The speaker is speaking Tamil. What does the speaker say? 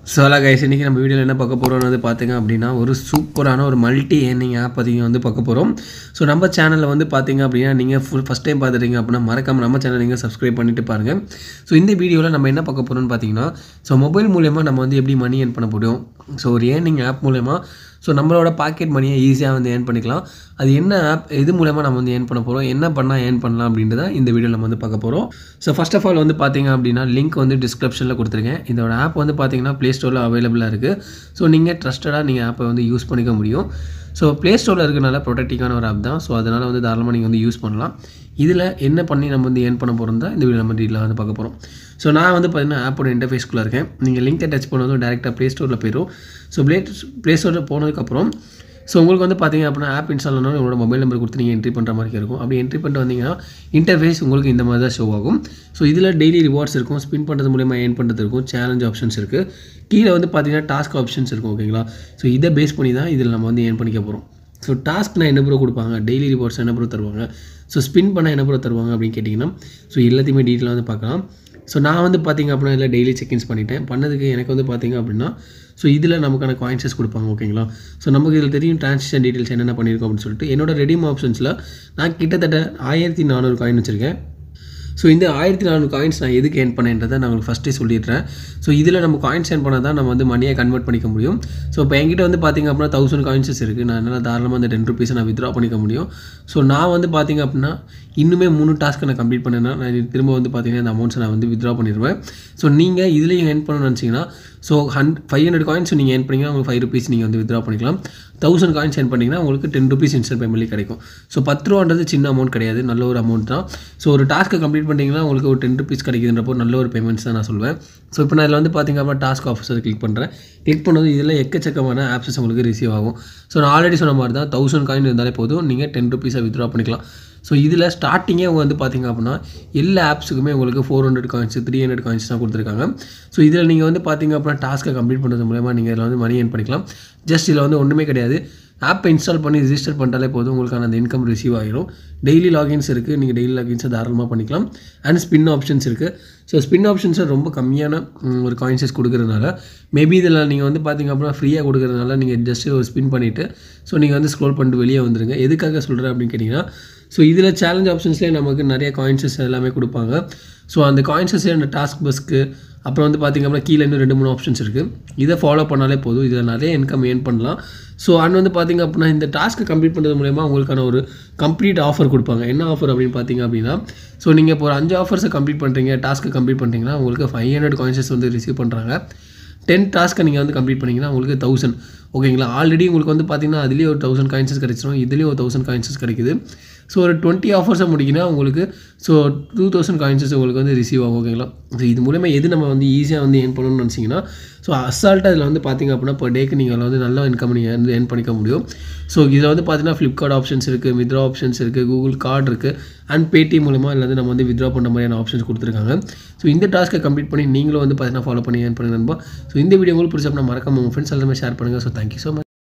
ஸோ அலா கைஸ் இன்றைக்கி நம்ம வீடியோவில் என்ன பார்க்க போகிறோம்னு வந்து பார்த்தீங்க அப்படின்னா ஒரு சூப்பரான ஒரு மல்டி ஏர்னிங் ஆப் அதிகம் வந்து பார்க்க போகிறோம் ஸோ நம்ம சேனலில் வந்து பார்த்தீங்க அப்படின்னா நீங்கள் ஃபுல் ஃபஸ்ட் டைம் பார்த்துட்டீங்க அப்படின்னா மறக்காம நம்ம சேனல் நீங்கள் சப்ஸ்கிரைப் பண்ணிட்டு பாருங்கள் ஸோ இந்த வீடியோவில் நம்ம என்ன பார்க்க போகிறோம்னு பார்த்தீங்கன்னா ஸோ மொபைல் மூலயமா நம்ம வந்து எப்படி மணி ஏர்ன் பண்ண முடியும் ஸோ ஒரு ஏர்னிங் ஆப் மூலயமா ஸோ நம்மளோட பாக்கெட் மணியை ஈஸியாக வந்து ஏர்ன் பண்ணிக்கலாம் அது என்ன ஆப் இது மூலயமா நம்ம வந்து ஏர்ன் பண்ண போகிறோம் என்ன பண்ணால் ஏர்ன் பண்ணலாம் அப்படின்றத இந்த வீடியோவில் நம்ம வந்து பார்க்க போகிறோம் ஸோ ஃபர்ஸ்ட் ஆஃப் ஆல் வந்து பார்த்தீங்க அப்படின்னா லிங்க் வந்து டிஸ்கிரிப்ஷனில் கொடுத்துருக்கேன் இதோட ஆப் வந்து பார்த்தீங்கன்னா ப்ளே ஸ்டோரில் அவைலபிளாக இருக்குது ஸோ நீங்கள் ட்ரஸ்டடாக நீங்கள் ஆப்பை வந்து யூஸ் பண்ணிக்க முடியும் ஸோ ப்ளே ஸ்டோரில் இருக்கனால ப்ரொடக்டிவான ஒரு ஆப் தான் ஸோ அதனால் வந்து தாராளமாக நீங்கள் வந்து யூஸ் பண்ணலாம் இதில் என்ன பண்ணி நம்ம வந்து ஏர்ன் பண்ண போகிறோம் தான் இந்த வீடியோ நம்ம டீலாக வந்து பார்க்க போகிறோம் ஸோ நான் வந்து பார்த்தீங்கன்னா ஆப்போட இன்டர்ஃபேஸ்க்குள்ளே இருக்கேன் நீங்கள் லிங்கை டச் பண்ணதும் டேரெக்டாக ப்ளே ஸ்டோரில் போயிடும் ஸோ ப்ளே ப்ளே ஸ்டோரில் போனதுக்கப்புறம் ஸோ உங்களுக்கு வந்து பார்த்தீங்க அப்படின்னா ஆப் இன்ஸ்டால் பண்ணாலும் உங்களோட மொபைல் நம்பர் கொடுத்து நீங்கள் என்ட்ரி பண்ணுற மாதிரி இருக்கும் அப்படி என்ட்ரி பண்ணிட்டு வந்தீங்கன்னா இன்டர்ஃபேஸ் உங்களுக்கு இந்த மாதிரி தான் ஷோ ஆகும் ஸோ இதில் டெய்லி ரிவார்ட்ஸ் இருக்கும் ஸ்பின் பண்ணுறது மூலியமாக ஏர்ன் பண்ணுறது இருக்கும் சேலஞ்ச் ஆப்ஷன்ஸ் இருக்குது கீழே வந்து பார்த்தீங்கன்னா டாஸ்க் ஆப்ஷன்ஸ் இருக்கும் ஓகேங்களா ஸோ இதை பேஸ் பண்ணி தான் இதில் நம்ம வந்து ஏர்ன் பண்ணிக்க போகிறோம் ஸோ டாஸ்க்னா என்ன ப்ரோ கொடுப்பாங்க டெய்லி ரிவார்ட்ஸ் என்ன ப்ரோ தருவாங்க ஸோ ஸ்பின் பண்ண என்ன ப்ரோ தருவாங்க அப்படின்னு கேட்டிங்கன்னா ஸோ எல்லாத்தையுமே டீட்டெயிலாக வந்து பார்க்கலாம் ஸோ நான் வந்து பார்த்திங்க அப்படின்னா இதில் டெய்லி செக்இன்ஸ் பண்ணிட்டேன் பண்ணதுக்கு எனக்கு வந்து பார்த்திங்க அப்படின்னா ஸோ இதில் நமக்கான காயின்ஸஸ் கொடுப்பாங்க ஓகேங்களா ஸோ நமக்கு இதில் தெரியும் ட்ரான்சாக்ஷன் டீட்டெயில்ஸ் என்னென்ன பண்ணியிருக்கோம் அப்படின்னு சொல்லிட்டு என்னோட ரெடீம் ஆப்ஷன்ஸில் நான் கிட்டத்தட்ட ஆயிரத்தி நானூறு காயின் வச்சுருக்கேன் ஸோ இந்த ஆயிரத்தி நானூறு காயின்ஸ் நான் எதுக்கு ஏர்ன் பண்ணேன்றதை நான் உங்களுக்கு ஃபஸ்ட்டே சொல்லிடுறேன் ஸோ இதில் நம்ம காயின்ஸ் ஏர்ன் பண்ணால் தான் நம்ம வந்து மணியை கன்வெர்ட் பண்ணிக்க முடியும் ஸோ இப்போ என்கிட்ட வந்து பார்த்திங்க அப்படின்னா தௌசண்ட் காயின்ஸஸ் இருக்குது நான் என்னால் தாராளமாக அந்த டென் ருபீஸை நான் வித்ரா பண்ணிக்க முடியும் ஸோ நான் வந்து பார்த்திங்க அப்படின்னா இன்னுமே மூணு டாஸ்க்கை நான் கம்ப்ளீட் பண்ணேன்னா நான் திரும்ப வந்து பார்த்திங்கன்னா இந்த அமௌண்ட்ஸை நான் வந்து வித்ரா பண்ணிடுவேன் ஸோ நீங்கள் இதுலேயும் ஏர்ன் பண்ணணும்னு நினச்சிங்கன்னா ஸோ ஹண்ட் ஃபைவ் ஹண்ட்ரட் காயின்ஸ் நீங்கள் ஏர்ன் பண்ணிங்கன்னா உங்களுக்கு ஃபைவ் ருபீஸ் நீங்கள் வந்து வித்ரா பண்ணிக்கலாம் தௌசண்ட் காயின்ஸ் ஏர்ன் பண்ணிங்கன்னா உங்களுக்கு டென் ருபீஸ் இன்ஸ்டன்ட் பேமெண்ட்லி கிடைக்கும் ஸோ பத்து ரூபான்றது சின்ன அமௌண்ட் கிடையாது நல்ல ஒரு அமௌண்ட் தான் ஸோ ஒரு டாஸ்க்கை கம்ப்ளீட் பண்ணிங்கன்னா உங்களுக்கு ஒரு டென் ருபீஸ் கிடைக்குதுன்றப்போ நல்ல ஒரு பேமெண்ட்ஸ் தான் நான் சொல்வேன் ஸோ இப்போ நான் இதில் வந்து பார்த்திங்க அப்படின்னா டாஸ்க் ஆஃபீஸர் கிளிக் பண்ணுறேன் கிளிக் பண்ணது இதில் எக்கச்சக்கமான ஆப்ஸஸ் உங்களுக்கு ரிசீவ் ஆகும் ஸோ நான் ஆல்ரெடி சொன்ன மாதிரி தான் தௌசண்ட் காயின் இருந்தாலே போதும் நீங்கள் டென் ருபீஸை வித்ரா பண்ணிக்கலாம் ஸோ இதில் ஸ்டார்டிங்கே அவங்க வந்து பார்த்திங்க அப்படின்னா எல்லா ஆப்ஸுக்குமே உங்களுக்கு four hundred coins three hundred coins தான் கொடுத்துருக்காங்க ஸோ இதில் நீங்கள் வந்து பார்த்திங்க அப்படின்னா டாஸ்க்கை கம்ப்ளீட் பண்ணுறது மூலயமா நீங்கள் இதில் வந்து மணி ஏர்ன் பண்ணிக்கலாம் ஜஸ்ட் இதில் வந்து ஒன்றுமே கிடையாது ஆப்பை இன்ஸ்டால் பண்ணி ரிஜிஸ்டர் பண்ணிட்டாலே போதும் உங்களுக்கான அந்த இன்கம் ரிசீவ் ஆகிரும் டெய்லி லாகின்ஸ் இருக்குது நீங்கள் டெய்லி லாகின்ஸை தாராளமாக பண்ணிக்கலாம் அண்ட் ஸ்பின் ஆப்ஷன்ஸ் இருக்குது ஸோ ஸ்பின் ஆப்ஷன்ஸை ரொம்ப கம்மியான ஒரு காயின்ஸஸ் கொடுக்குறதுனால மேபி இதில் நீங்கள் வந்து பார்த்திங்க அப்படின்னா ஃப்ரீயாக கொடுக்குறதுனால நீங்கள் ஜஸ்ட் ஒரு ஸ்பின் பண்ணிவிட்டு ஸோ நீங்கள் வந்து ஸ்க்ரோல் பண்ணிட்டு வெளியே வந்துருங்க எதுக்காக சொல்கிறேன் அப்படின்னு கேட்டிங்கன்னா ஸோ இதில் சேலஞ்ச் ஆப்ஷன்ஸ்லேயே நமக்கு நிறைய காயின்ஸஸ் எல்லாமே கொடுப்பாங்க ஸோ அந்த காயின்ஸஸ் அந்த டாஸ்க் பஸ்க்கு அப்புறம் வந்து பார்த்திங்க அப்படின்னா கீழே இன்னும் ரெண்டு மூணு ஆப்ஷன்ஸ் இருக்குது இதை ஃபாலோ பண்ணாலே போதும் இதில் நிறைய இன்கம் ஏர்ன் பண்ணலாம் ஸோ அண்ட் வந்து பார்த்திங்க அப்படின்னா இந்த டாஸ்க்கை கம்ப்ளீட் பண்ணுறது மூலயமா உங்களுக்கான ஒரு கம்ப்ளீட் ஆஃபர் கொடுப்பாங்க என்ன ஆஃபர் அப்படின்னு பார்த்தீங்க அப்படின்னா ஸோ நீங்கள் இப்போ ஒரு அஞ்சு ஆஃபர்ஸை கம்ப்ளீட் பண்ணுறீங்க டாஸ்க்கை கம்ப்ளீட் பண்ணுறீங்கன்னா உங்களுக்கு ஃபைவ் ஹண்ட்ரட் காயின்ஸஸ் வந்து ரிசீவ் பண்ணுறாங்க டென் டாஸ்க்கை நீங்கள் வந்து கம்ப்ளீட் பண்ணிங்கன்னா உங்களுக்கு தௌசண்ட் ஓகேங்களா ஆல்ரெடி உங்களுக்கு வந்து பார்த்திங்கன்னா அதுலேயே ஒரு தௌசண்ட் காயின்ஸஸ் கிடச்சிரும் இதுலேயும் ஒரு தௌசண்ட் காயின்ஸஸ் கிடைக்குது ஸோ ஒரு டுவெண்ட்டி ஆஃபர்ஸை முடிக்கினா உங்களுக்கு ஸோ டூ தௌசண்ட் காயின்ஸஸ் உங்களுக்கு வந்து ரிசீவ் ஆகும் ஓகேங்களா ஸோ இது மூலயமா எது நம்ம வந்து ஈஸியாக வந்து ஏர்ன் பண்ணணும்னு நினச்சிங்கன்னா ஸோ அசால்ட்டாக இதில் வந்து பார்த்திங்க அப்படின்னா per டேக்கு நீங்கள் வந்து நல்ல இன்கம் நீங்கள் வந்து ஏர்ன் பண்ணிக்க முடியும் ஸோ இதில் வந்து பார்த்தீங்கன்னா ஃப்ளிப்கார்ட் ஆப்ஷன்ஸ் இருக்குது வித்ரா ஆப்ஷன்ஸ் இருக்குது கூகுள் கார்டு இருக்குது அண்ட் பேடிஎம் மூலமாக இதில் வந்து நம்ம வந்து வித்ரா பண்ணுற மாதிரியான ஆப்ஷன்ஸ் கொடுத்துருக்காங்க ஸோ இந்த டாஸ்க்கை கம்ப்ளீட் பண்ணி நீங்களும் வந்து பார்த்தீங்கன்னா ஃபாலோ பண்ணி ஏர்ன் பண்ணுங்க நண்பா ஸோ இந்த வீடியோ உங்களுக்கு பிடிச்சா மறக்காம உங்கள் ஃப்ரெண்ட்ஸ் எல்லாமே ஷேர் பண்ணுங்கள் ஸோ தேங்க்யூ ஸோ மச்